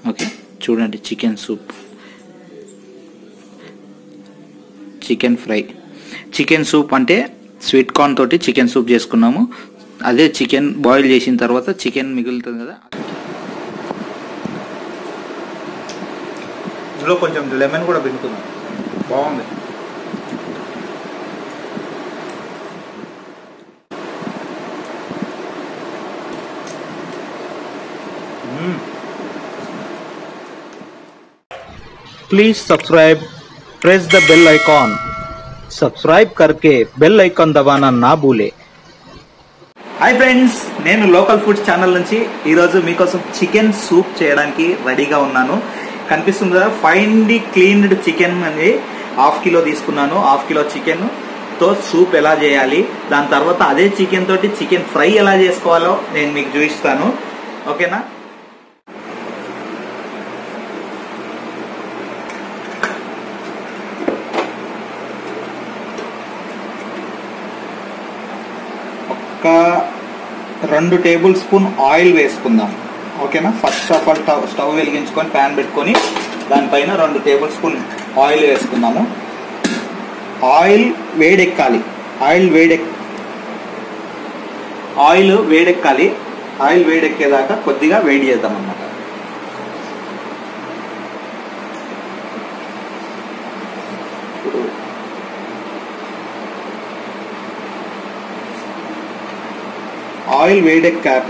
Okay చూడండి chicken soup chicken fry chicken soup అంటే sweet corn తోటి చికెన్ సూప్ చేసుకున్నాము అదే చికెన్ బాయిల్ చేసిన తర్వాత చికెన్ మిగులుతుంది కదా ఇందులో కొంచెం లెమన్ కూడా పిండుకుందాం బాగుంది మ్మ్. Please subscribe press the bell icon subscribe करके बेल आइकॉन दबाना ना भूले హాయ్ ఫ్రెండ్స్ నేను లోకల్ ఫుడ్స్ ఛానల్ నుంచి ఈరోజు మీకోసం చికెన్ సూప్ చేయడానికి రెడీగా ఉన్నాను కనిపిస్తుంది కదా ఫైన్లీ క్లీన్డ్ చికెన్ అనేది హాఫ్ కిలో తీసుకున్నాను హాఫ్ కిలో చికెన్ తో సూప్ ఎలా చేయాలి దాని తర్వాత అదే చికెన్ తోటి చికెన్ ఫ్రై ఎలా చేసుకోవాలో నేను మీకు చూపిస్తాను ఓకేనా ఒక్క రెండు టేబుల్ స్పూన్ ఆయిల్ వేసుకుందాం ఓకేనా first of all stove stove వెలిగించుకొని ప్యాన్ పెట్టుకొని దానిపైన రెండు టేబుల్ స్పూన్ ఆయిల్ వేసుకుందాము ఆయిల్ వేడెక్కాలి ఆయిల్ వేడెక్ ఆయిల్ వేడెక్కాలి ఆయిల్ వేడెక్కేదాకా కొద్దిగా వేడి చేద్దాం అన్నమాట ఆయిల్ వేడెక్కాక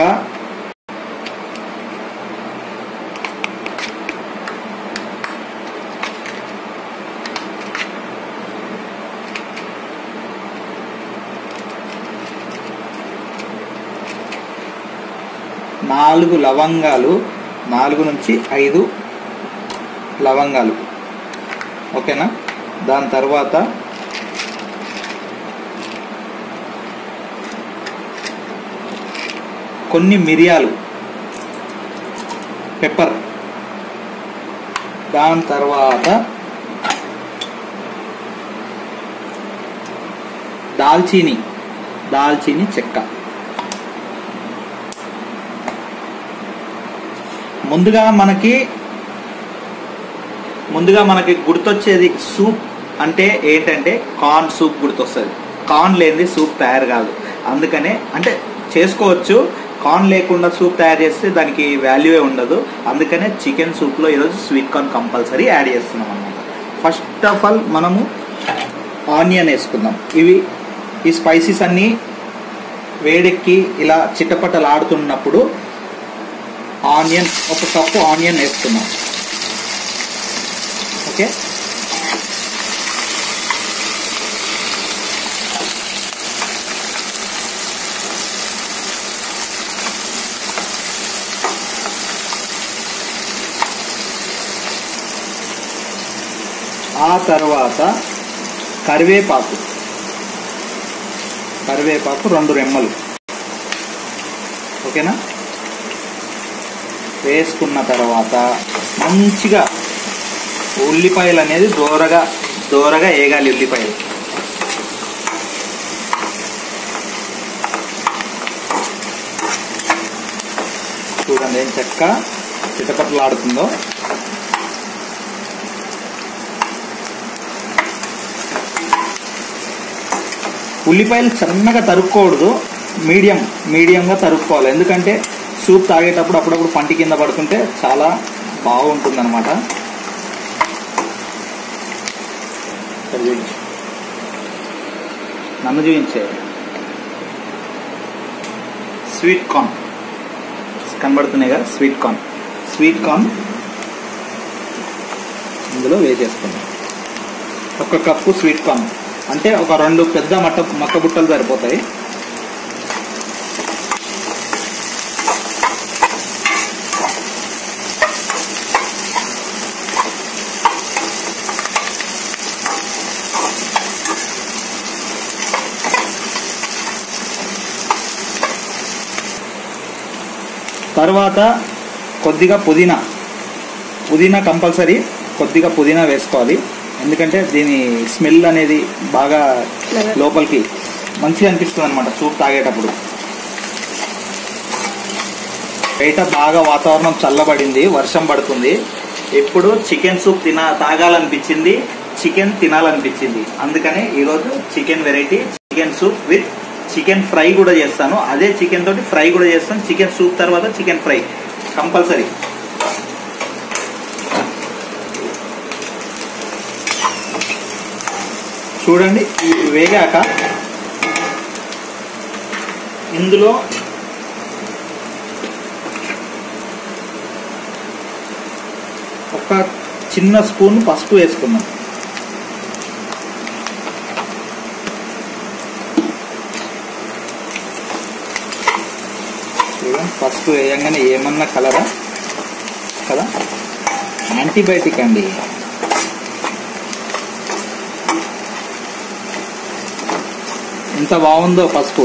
నాలుగు లవంగాలు నాలుగు నుంచి ఐదు లవంగాలు ఓకేనా దాని తర్వాత కొన్ని మిరియాలు పెప్పర్ దాని తర్వాత దాల్చీని దాల్చీని చెక్క ముందుగా మనకి ముందుగా మనకి గుర్తొచ్చేది సూప్ అంటే ఏంటంటే కార్న్ సూప్ గుర్తొస్తుంది కార్న్ లేనిది సూప్ తయారు కాదు అందుకనే అంటే చేసుకోవచ్చు కార్న్ లేకుండా సూప్ తయారు చేస్తే దానికి వాల్యూవే ఉండదు అందుకనే చికెన్ సూప్లో ఈరోజు స్వీట్ కార్న్ కంపల్సరీ యాడ్ చేస్తున్నాం అన్నమాట ఫస్ట్ ఆఫ్ ఆల్ మనము ఆనియన్ వేసుకుందాం ఇవి ఈ స్పైసీస్ అన్నీ వేడెక్కి ఇలా చిట్టపట్టలాడుతున్నప్పుడు ఆనియన్ ఒక కప్పు ఆనియన్ వేస్తున్నాం ఓకే ఆ తర్వాత కరివేపాకు కరివేపాకు రెండు రెమ్మలు ఓకేనా వేసుకున్న తర్వాత మంచిగా ఉల్లిపాయలు అనేది దూరగా దూరగా వేగాలి ఉల్లిపాయలు చూడండి ఏం చెక్క చిటపట్లాడుతుందో ఉల్లిపాయలు సన్నగా తరుక్కోకూడదు మీడియం మీడియంగా తరుక్కోవాలి ఎందుకంటే సూప్ తాగేటప్పుడు అప్పుడప్పుడు పంటి కింద పడుతుంటే చాలా బాగుంటుంది అనమాట నన్ను చూపించే స్వీట్ కార్న్ కనబడుతున్నాయి కదా స్వీట్ కార్న్ స్వీట్ కార్న్ ఇందులో వేసేసుకుందాం ఒక కప్పు స్వీట్ కార్న్ అంటే ఒక రెండు పెద్ద మట్ట మక్క బుట్టలు సరిపోతాయి తర్వాత కొద్దిగా పుదీనా పుదీనా కంపల్సరీ కొద్దిగా పుదీనా వేసుకోవాలి ఎందుకంటే దీని స్మెల్ అనేది బాగా లోపలికి మంచిగా అనిపిస్తుంది అనమాట సూప్ తాగేటప్పుడు బయట బాగా వాతావరణం చల్లబడింది వర్షం పడుతుంది ఇప్పుడు చికెన్ సూప్ తిన తాగాలనిపించింది చికెన్ తినాలనిపించింది అందుకనే ఈరోజు chicken variety chicken soup with chicken fry కూడా చేస్తాను అదే చికెన్ తోటి ఫ్రై కూడా చేస్తాను చికెన్ సూప్ తర్వాత చికెన్ ఫ్రై కంపల్సరీ చూడండి ఇవి వేగాక ఇందులో ఒక చిన్న స్పూన్ పసుపు వేసుకున్నాం చూడండి పసుపు వేయంగానే ఏమన్నా కలరా కదా యాంటీబయాటిక్ అండి ఎంత బాగుందో పసుపు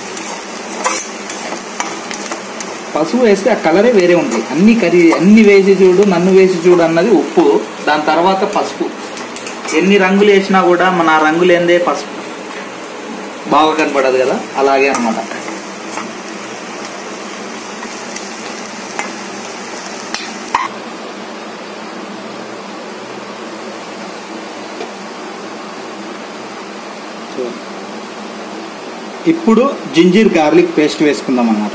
పసుపు వేస్తే ఆ కలరే వేరే ఉంటుంది అన్ని కర్రీ అన్ని వేసి చూడు నన్ను వేసి చూడు అన్నది ఉప్పు దాని తర్వాత పసుపు ఎన్ని రంగులు వేసినా కూడా మన ఆ రంగులు ఏందే పసుపు బాగా కనపడదు కదా అలాగే అన్నమాట చూడండి. ఇప్పుడు జింజీర్ గార్లిక్ పేస్ట్ వేసుకుందాం అన్నమాట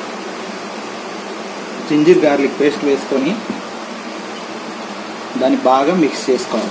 జింజీర్ గార్లిక్ పేస్ట్ వేసుకొని దాన్ని బాగా మిక్స్ చేసుకోవాలి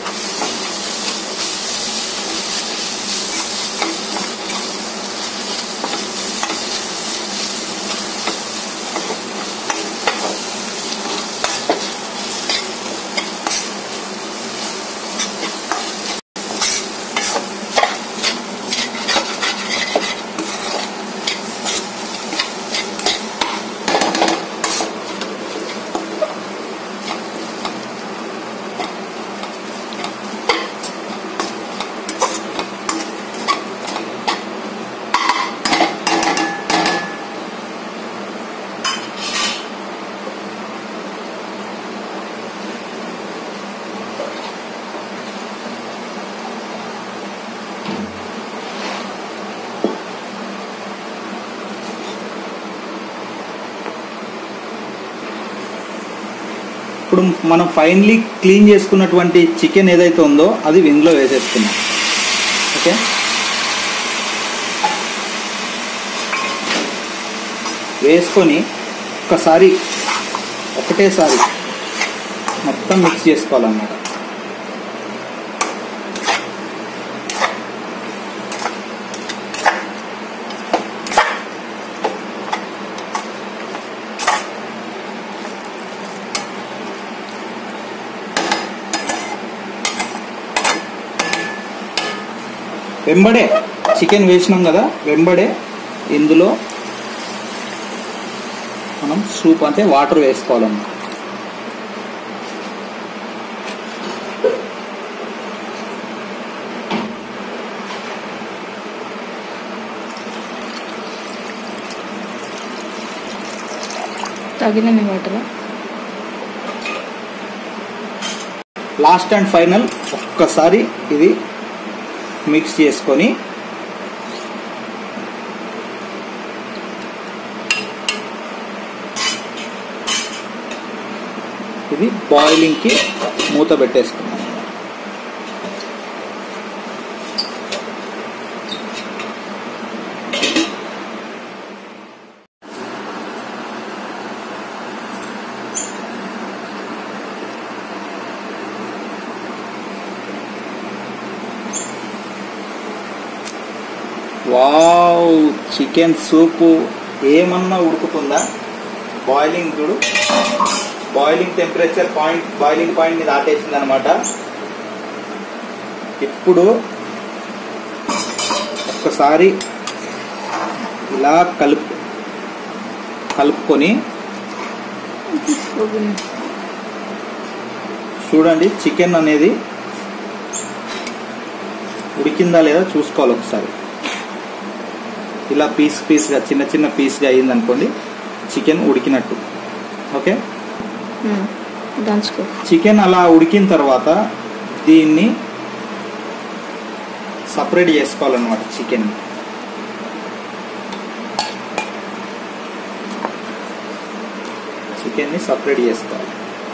ఇప్పుడు మనం ఫైనలీ క్లీన్ చేసుకున్నటువంటి చికెన్ ఏదైతే ఉందో అది ఇందులో వేసేసుకున్నాం ఓకే వేసుకొని ఒకసారి ఒకటేసారి మొత్తం మిక్స్ చేసుకోవాలన్నమాట వెంబడే చికెన్ వేసినాం కదా వెంబడే ఇందులో మనం సూప్ అంటే వాటర్ వేసుకోవాలన్నమాట తగినన్ని వాటర్ లాస్ట్ అండ్ ఫైనల్ ఒక్కసారి ఇది మిక్స్ చేసుకొని ఇది బాయిలింగ్కి మూత పెట్టేసుకున్నాం వావ్ చికెన్ సూపు ఏమన్నా ఉడుకుతుందా బాయిలింగ్ చూడు boiling temperature point boiling point మీద ఆటేసింది అనమాట ఇప్పుడు ఒక్కసారి ఇలా కలుపు కలుపుకొని చూడండి చికెన్ అనేది ఉడికిందా లేదా చూసుకోవాలి ఒకసారి ఇలా పీస్ పీస్గా చిన్న చిన్న పీస్గా అయ్యింది అనుకోండి చికెన్ ఉడికినట్టు ఓకే దంచుకో చికెన్ అలా ఉడికిన తర్వాత దీన్ని సపరేట్ చేసుకోవాలన్నమాట చికెన్ చికెన్ని సపరేట్ చేసుకోవాలి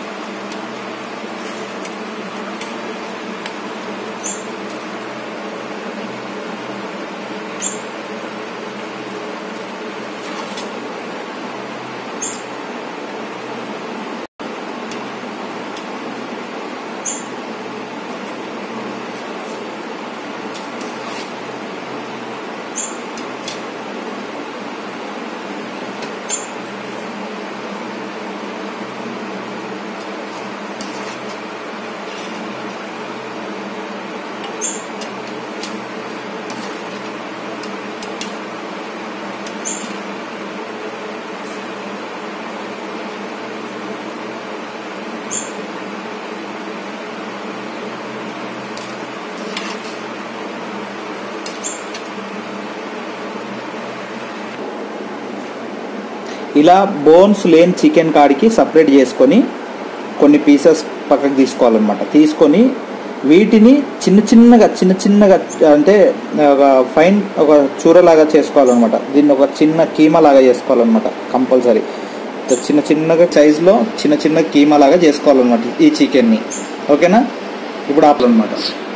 ఇలా బోన్స్ లేని చికెన్ కాడికి సపరేట్ చేసుకొని కొన్ని పీసెస్ పక్కకు తీసుకోవాలన్నమాట తీసుకొని వీటిని చిన్న చిన్నగా చిన్న చిన్నగా అంటే ఒక ఫైన్ ఒక చూరలాగా చేసుకోవాలన్నమాట దీన్ని ఒక చిన్న కీమా లాగా చేసుకోవాలన్నమాట కంపల్సరీ చిన్న చిన్నగా సైజులో చిన్న చిన్న కీమా లాగా చేసుకోవాలన్నమాట ఈ చికెన్ని ఓకేనా ఇప్పుడు ఆపాలన్నమాట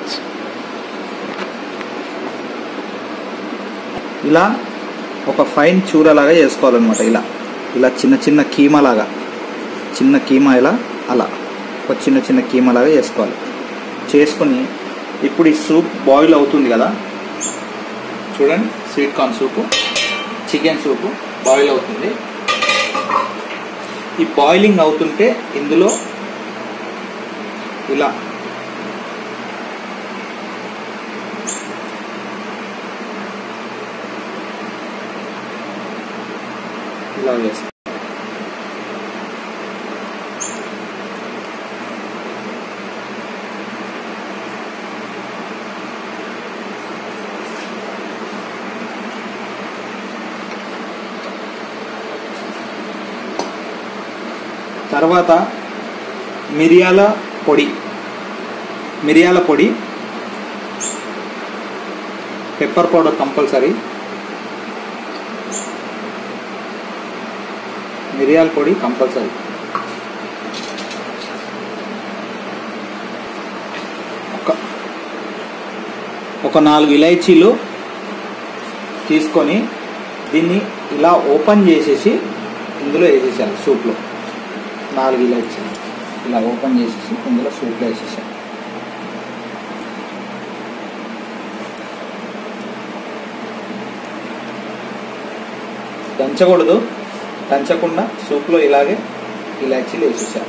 ఇలా ఒక ఫైన్ చూరలాగా చేసుకోవాలన్నమాట ఇలా ఇలా చిన్న చిన్న కీమా లాగా చిన్న కీమా ఇలా అలా ఒక చిన్న చిన్న కీమా లాగా చేసుకోవాలి చేసుకొని ఇప్పుడు ఈ సూప్ బాయిల్ అవుతుంది కదా చూడండి sweet corn soup chicken soup boil అవుతుంది ఈ బాయిలింగ్ అవుతుంటే ఇందులో ఇలా ఇలా వేస్తాం తర్వాత మిరియాల పొడి మిరియాల పొడి పెప్పర్ పౌడర్ కంపల్సరీ మిరియాల పొడి కంపల్సరీ ఒక ఒక నాలుగు ఇలైచీలు తీసుకొని దీన్ని ఇలా ఓపెన్ చేసేసి ఇందులో వేసేసాను సూప్లో నాలుగు ఇలాచీలు ఇలా ఓపెన్ చేసేసి ఇందులో సూప్లో వేసేసాను దంచకూడదు దంచకుండా సూప్లో ఇలాగే ఇలాచీలు వేసేసాను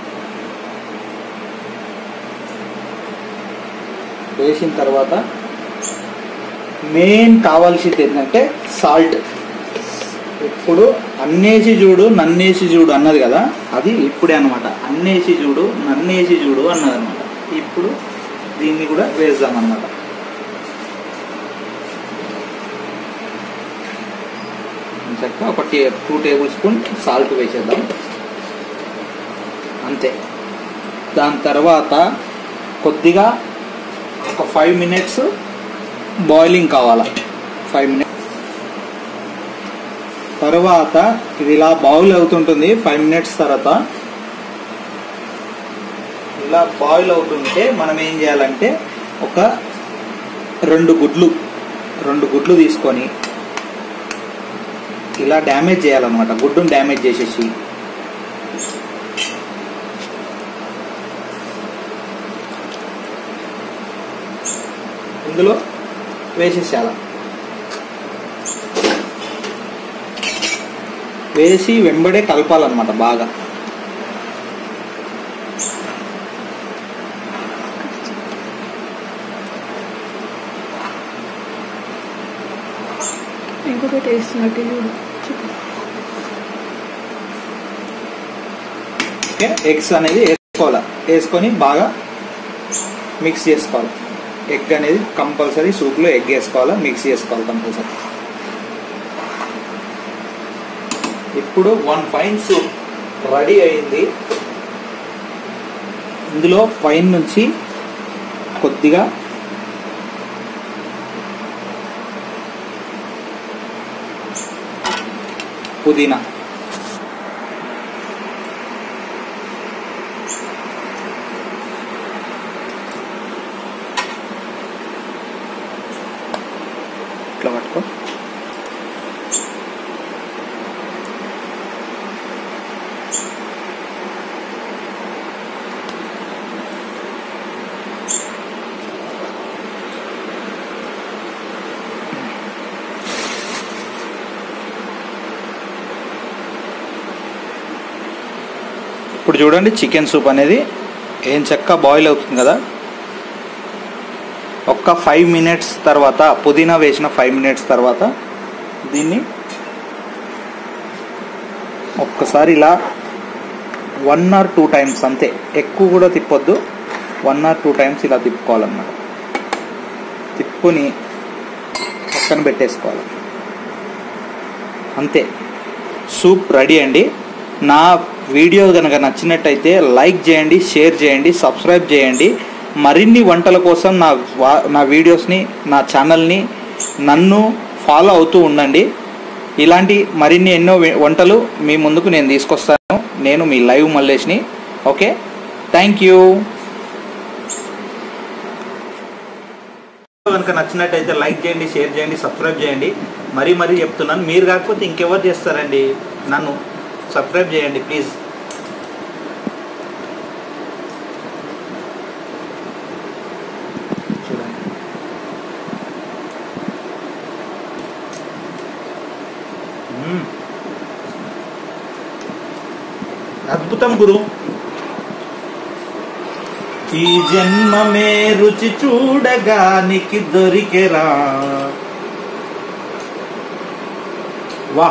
వేసిన తర్వాత మెయిన్ కావాల్సింది ఏంటంటే సాల్ట్ ఇప్పుడు అన్నేసి చూడు నన్నేసి చూడు అన్నది కదా అది ఇప్పుడే అనమాట అన్నేసి చూడు నన్నేసి చూడు అన్నది అనమాట ఇప్పుడు దీన్ని కూడా వేద్దాం అన్నమాట చక్కగా ఒక టే టూ టేబుల్ స్పూన్ సాల్ట్ వేసేద్దాం అంతే దాని తర్వాత కొద్దిగా ఒక ఫైవ్ మినిట్స్ బాయిలింగ్ కావాలా ఫైవ్ మినిట్స్ తర్వాత ఇది ఇలా బాయిల్ అవుతుంటుంది ఫైవ్ మినిట్స్ తర్వాత ఇలా బాయిల్ అవుతుంటే మనం ఏం చేయాలంటే ఒక రెండు గుడ్లు రెండు గుడ్లు తీసుకొని ఇలా డ్యామేజ్ చేయాలన్నమాట గుడ్డును డ్యామేజ్ చేసేసి ఇందులో వేసేసేయాల వేసి వెంబడే కలపాలన్నమాట బాగా ఇంకొకటి వేస్తున్నట్టు చూడు ఓకే ఎగ్స్ అనేది వేసుకోవాలి వేసుకొని బాగా మిక్స్ చేసుకోవాలి ఎగ్ అనేది కంపల్సరీ సూప్లో ఎగ్ వేసుకోవాలి మిక్స్ చేసుకోవాలి కంపల్సరీ ఇప్పుడు వన్ ఫైన్ సూప్ రెడీ అయింది ఇందులో పైన నుంచి కొద్దిగా పుదీనా ఇప్పుడు చూడండి చికెన్ సూప్ అనేది ఏం చెక్క బాయిల్ అవుతుంది కదా ఒక్క ఫైవ్ మినిట్స్ తర్వాత పుదీనా వేసిన ఫైవ్ మినిట్స్ తర్వాత దీన్ని ఒక్కసారి ఇలా వన్ ఆర్ టూ టైమ్స్ అంతే ఎక్కువ కూడా తిప్పొద్దు వన్ ఆర్ టూ టైమ్స్ ఇలా తిప్పుకోవాలన్నమాట తిప్పుకొని పక్కన పెట్టేసుకోవాలి అంతే సూప్ రెడీ అండి నా వీడియో కనుక నచ్చినట్టయితే లైక్ చేయండి షేర్ చేయండి సబ్స్క్రైబ్ చేయండి మరిన్ని వంటల కోసం నా వా- నా వీడియోస్ని నా ఛానల్ని నన్ను ఫాలో అవుతూ ఉండండి ఇలాంటి మరిన్ని ఎన్నో వి- వంటలు మీ ముందుకు నేను తీసుకొస్తాను నేను మీ లైవ్ మల్లేష్ని ఓకే థ్యాంక్ యూ కనుక నచ్చినట్టయితే లైక్ చేయండి షేర్ చేయండి సబ్స్క్రైబ్ చేయండి మరీ మరీ చెప్తున్నాను మీరు కాకపోతే ఇంకెవరు చేస్తారండి నన్ను సబ్స్క్రైబ్ చేయండి ప్లీజ్ చూడండి మ్మ్. అద్భుతం గురు ఈ జన్మమే రుచి చూడగానికి దొరికెరా వా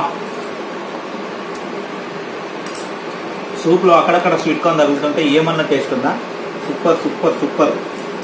సూప్లో అక్కడక్కడ స్వీట్ కార్న్ తగులుతుంటే ఏమన్నా టేస్ట్ ఉందా సూపర్ సూపర్ సూపర్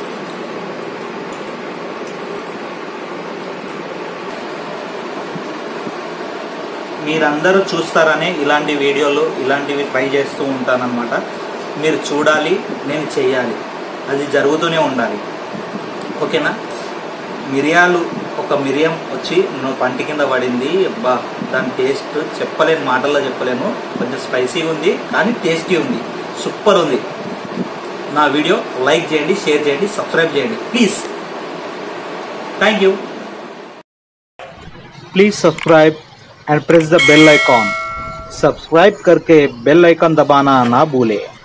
మీరందరూ చూస్తారనే ఇలాంటి వీడియోలు ఇలాంటివి ట్రై చేస్తూ ఉంటానన్నమాట మీరు చూడాలి నేను చేయాలి అది జరుగుతూనే ఉండాలి ఓకేనా మిరియాలు ఒక మిరియం వచ్చి నా పంటి కింద పడింది అబ్బా దాని టేస్ట్ చెప్పలేను మాటల్లో చెప్పలేను కొంచెం స్పైసీగా ఉంది కానీ టేస్టీ ఉంది సూపర్ ఉంది నా వీడియో లైక్ చేయండి షేర్ చేయండి సబ్స్క్రైబ్ చేయండి please thank you please subscribe and press the bell icon subscribe करके बेल आइकन दबाना ना भूलें